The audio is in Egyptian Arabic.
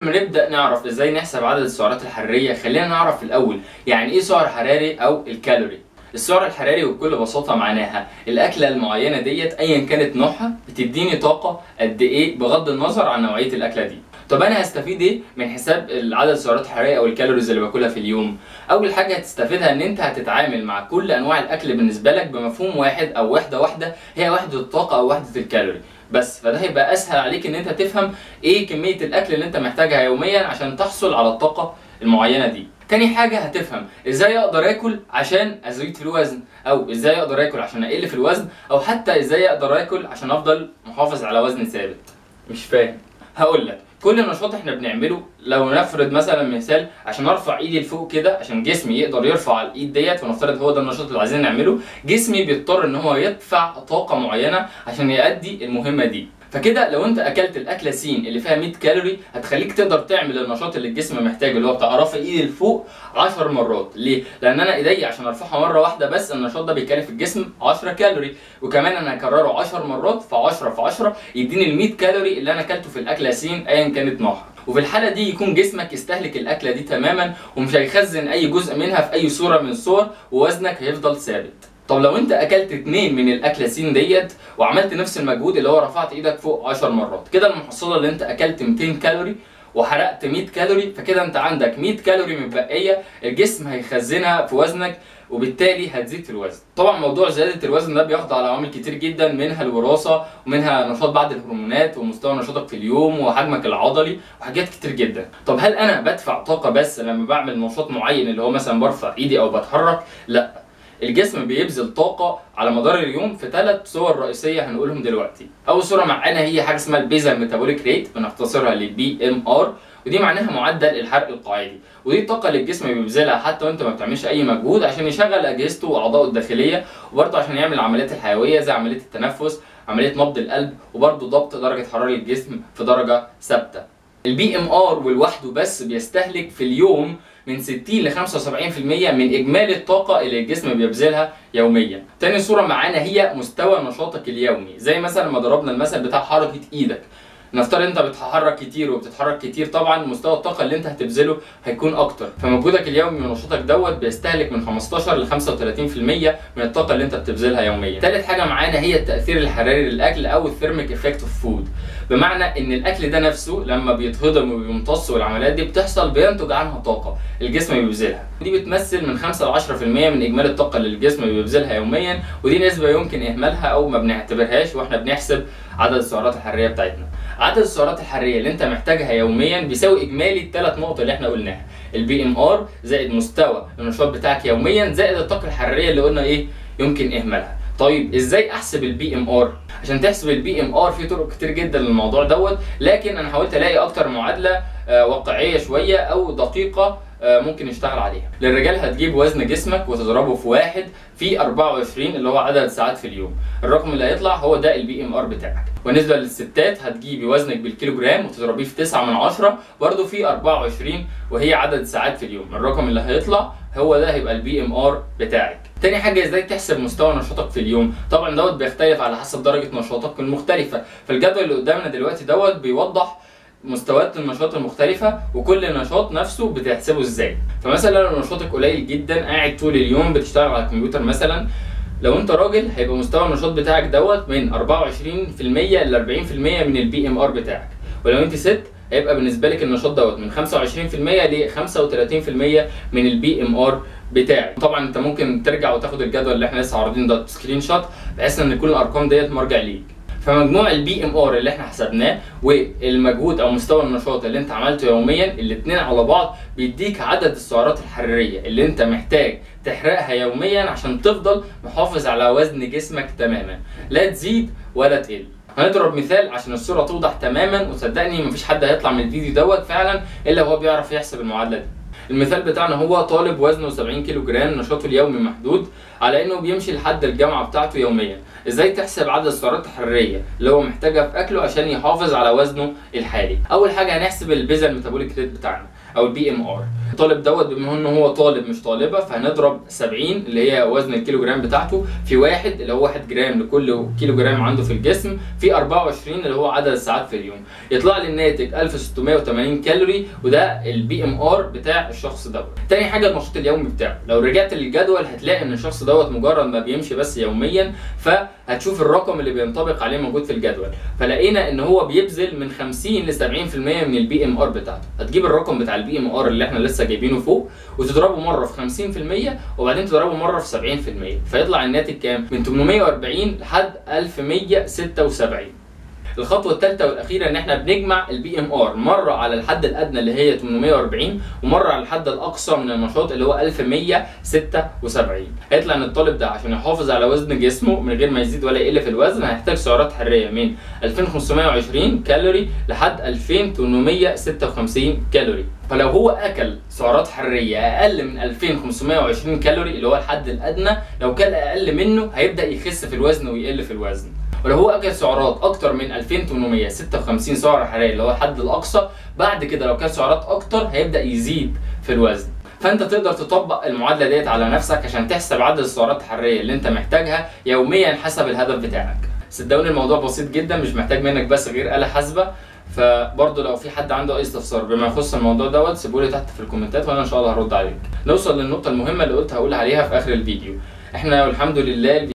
نبدأ نعرف ازاي نحسب عدد السعرات الحرارية خلينا نعرف الأول يعني ايه سعر حراري أو الكالوري السعر الحراري وبكل بساطة معناها الأكلة المعينة ديت أيا كانت نوعها بتديني طاقة قد إيه بغض النظر عن نوعية الأكلة دي طب انا هستفيد ايه من حساب عدد السعرات الحراريه او الكالوريز اللي باكلها في اليوم اول حاجه هتستفيدها ان انت هتتعامل مع كل انواع الاكل بالنسبه لك بمفهوم واحد او وحده واحده هي وحده الطاقه او وحده الكالوري بس فده هيبقى اسهل عليك ان انت تفهم ايه كميه الاكل اللي انت محتاجها يوميا عشان تحصل على الطاقه المعينه دي تاني حاجة هتفهم ازاي اقدر اكل عشان ازيد في الوزن او ازاي اقدر اكل عشان اقل في الوزن او حتى ازاي اقدر اكل عشان افضل محافظ على وزن ثابت مش فاهم هقول لك كل نشاط احنا بنعمله لو نفرض مثلا مثال عشان ارفع ايدي لفوق كده عشان جسمي يقدر يرفع الايد ديت ونفترض هو ده النشاط اللي عايزين نعمله جسمي بيضطر ان هو يدفع طاقه معينه عشان يؤدي المهمه دي فكده لو انت اكلت الاكله س اللي فيها 100 كالوري هتخليك تقدر تعمل النشاط اللي الجسم محتاجه اللي هو بتاع رفع ايدي لفوق 10 مرات ليه لان انا ايدي عشان ارفعها مره واحده بس النشاط ده بيكلف الجسم 10 كالوري وكمان انا هكرره 10 مرات في 10 في 10 يديني ال 100 كالوري اللي انا اكلته في الاكله س ايا كانت نوعها وفي الحاله دي يكون جسمك استهلك الاكله دي تماما ومش هيخزن اي جزء منها في اي صوره من الصور ووزنك هيفضل ثابت طب لو انت اكلت اتنين من الاكله س ديت وعملت نفس المجهود اللي هو رفعت ايدك فوق 10 مرات كده المحصله اللي انت اكلت 200 كالوري وحرقت 100 كالوري فكده انت عندك 100 كالوري متبقيه الجسم هيخزنها في وزنك وبالتالي هتزيد في الوزن طبعا موضوع زياده الوزن ده بيخضع لعوامل كتير جدا منها الوراثه ومنها نشاط بعض الهرمونات ومستوى نشاطك في اليوم وحجمك العضلي وحاجات كتير جدا طب هل انا بدفع طاقه بس لما بعمل نشاط معين اللي هو مثلا برفع ايدي او بتحرك لا الجسم بيبذل طاقة على مدار اليوم في ثلاث صور رئيسية هنقولهم دلوقتي. أول صورة معانا هي حاجة اسمها البيزل ميتابوليك ريت بنختصرها للبي ام ار ودي معناها معدل الحرق القاعدي ودي الطاقة اللي الجسم بيبذلها حتى وانت ما بتعملش أي مجهود عشان يشغل أجهزته وأعضائه الداخلية وبرضه عشان يعمل العمليات الحيوية زي عملية التنفس عملية نبض القلب وبرضه ضبط درجة حرارة الجسم في درجة ثابتة. البي ام ار والوحده بس بيستهلك في اليوم من 60 ل 75% من اجمالي الطاقه اللي الجسم بيبذلها يوميا. تاني صوره معانا هي مستوى نشاطك اليومي، زي مثلا ما ضربنا المثل بتاع حركه ايدك. نفترض انت بتتحرك كتير وبتتحرك كتير طبعا مستوى الطاقه اللي انت هتبذله هيكون اكتر فمجهودك اليومي ونشاطك دوت بيستهلك من 15 ل 35% من الطاقه اللي انت بتبذلها يوميا ثالث حاجه معانا هي التاثير الحراري للاكل او الثيرميك افكت اوف فود بمعنى ان الاكل ده نفسه لما بيتهضم وبيمتص والعمليات دي بتحصل بينتج عنها طاقه الجسم بيبذلها دي بتمثل من 5 ل 10% من اجمالي الطاقه اللي الجسم بيبذلها يوميا ودي نسبه يمكن اهمالها او ما بنعتبرهاش واحنا بنحسب عدد السعرات الحراريه بتاعتنا عدد السعرات الحراريه اللي انت محتاجها يوميا بيساوي اجمالي الثلاث نقط اللي احنا قلناها البي ام ار زائد مستوى النشاط بتاعك يوميا زائد الطاقه الحراريه اللي قلنا ايه يمكن اهمالها طيب ازاي احسب البي ام ار عشان تحسب البي ام ار في طرق كتير جدا للموضوع دوت لكن انا حاولت الاقي اكتر معادله آه واقعيه شويه او دقيقه آه ممكن نشتغل عليها للرجال هتجيب وزن جسمك وتضربه في واحد في 24 اللي هو عدد ساعات في اليوم الرقم اللي هيطلع هو ده البي ام ار بتاعك بالنسبه للستات هتجيبي وزنك بالكيلوجرام وتضربيه في 9 من 10 برضه في 24 وهي عدد ساعات في اليوم الرقم اللي هيطلع هو ده هيبقى البي ام ار بتاعك تاني حاجه ازاي تحسب مستوى نشاطك في اليوم طبعا دوت بيختلف على حسب درجه نشاطك المختلفه فالجدول اللي قدامنا دلوقتي دوت بيوضح مستويات النشاط المختلفة وكل نشاط نفسه بتحسبه ازاي فمثلا لو نشاطك قليل جدا قاعد طول اليوم بتشتغل على الكمبيوتر مثلا لو انت راجل هيبقى مستوى النشاط بتاعك دوت من 24% ل 40% من البي ام ار بتاعك ولو انت ست هيبقى بالنسبه لك النشاط دوت من 25% ل 35% من البي ام ار بتاعك طبعا انت ممكن ترجع وتاخد الجدول اللي احنا لسه عارضينه ده سكرين شوت بحيث ان كل الارقام ديت مرجع ليك فمجموع البي ام ار اللي احنا حسبناه والمجهود او مستوى النشاط اللي انت عملته يوميا الاثنين على بعض بيديك عدد السعرات الحراريه اللي انت محتاج تحرقها يوميا عشان تفضل محافظ على وزن جسمك تماما لا تزيد ولا تقل هنضرب مثال عشان الصوره توضح تماما وصدقني مفيش حد هيطلع من الفيديو دوت فعلا الا هو بيعرف يحسب المعادله دي المثال بتاعنا هو طالب وزنه 70 كيلو جرام نشاطه اليومي محدود على انه بيمشي لحد الجامعه بتاعته يوميا ازاي تحسب عدد السعرات الحراريه اللي هو محتاجها في اكله عشان يحافظ على وزنه الحالي اول حاجه هنحسب البيزل ميتابوليك ريت بتاعنا او البي ام ار الطالب دوت بما ان هو طالب مش طالبه فهنضرب 70 اللي هي وزن الكيلو جرام بتاعته في واحد اللي هو 1 جرام لكل كيلو جرام عنده في الجسم في 24 اللي هو عدد الساعات في اليوم يطلع لي الناتج 1680 كالوري وده البي ام ار بتاع الشخص دوت تاني حاجه النشاط اليومي بتاعه لو رجعت للجدول هتلاقي ان الشخص دوت مجرد ما بيمشي بس يوميا فهتشوف الرقم اللي بينطبق عليه موجود في الجدول فلقينا ان هو بيبذل من 50 ل 70% من البي ام ار بتاعته هتجيب الرقم بتاع البي ام ار اللي احنا لسه جايبينه فوق وتضربه مره في 50% وبعدين تضربه مره في 70% فيطلع الناتج كام من 840 لحد 1176 الخطوه الثالثه والاخيره ان احنا بنجمع البي ام ار مره على الحد الادنى اللي هي 840 ومره على الحد الاقصى من النشاط اللي هو 1176 هيطلع ان الطالب ده عشان يحافظ على وزن جسمه من غير ما يزيد ولا يقل في الوزن هيحتاج سعرات حراريه من 2520 كالوري لحد 2856 كالوري فلو هو اكل سعرات حراريه اقل من 2520 كالوري اللي هو الحد الادنى لو كان اقل منه هيبدا يخس في الوزن ويقل في الوزن ولو هو اكل سعرات اكتر من 2856 سعر حراري اللي هو الحد الاقصى بعد كده لو كان سعرات اكتر هيبدا يزيد في الوزن فانت تقدر تطبق المعادله ديت على نفسك عشان تحسب عدد السعرات الحراريه اللي انت محتاجها يوميا حسب الهدف بتاعك صدقوني الموضوع بسيط جدا مش محتاج منك بس غير آلة حاسبة فبرضه لو في حد عنده اي استفسار بما يخص الموضوع دوت سيبولي تحت في الكومنتات وانا ان شاء الله هرد عليك نوصل للنقطه المهمه اللي قلت هقول عليها في اخر الفيديو احنا والحمد لله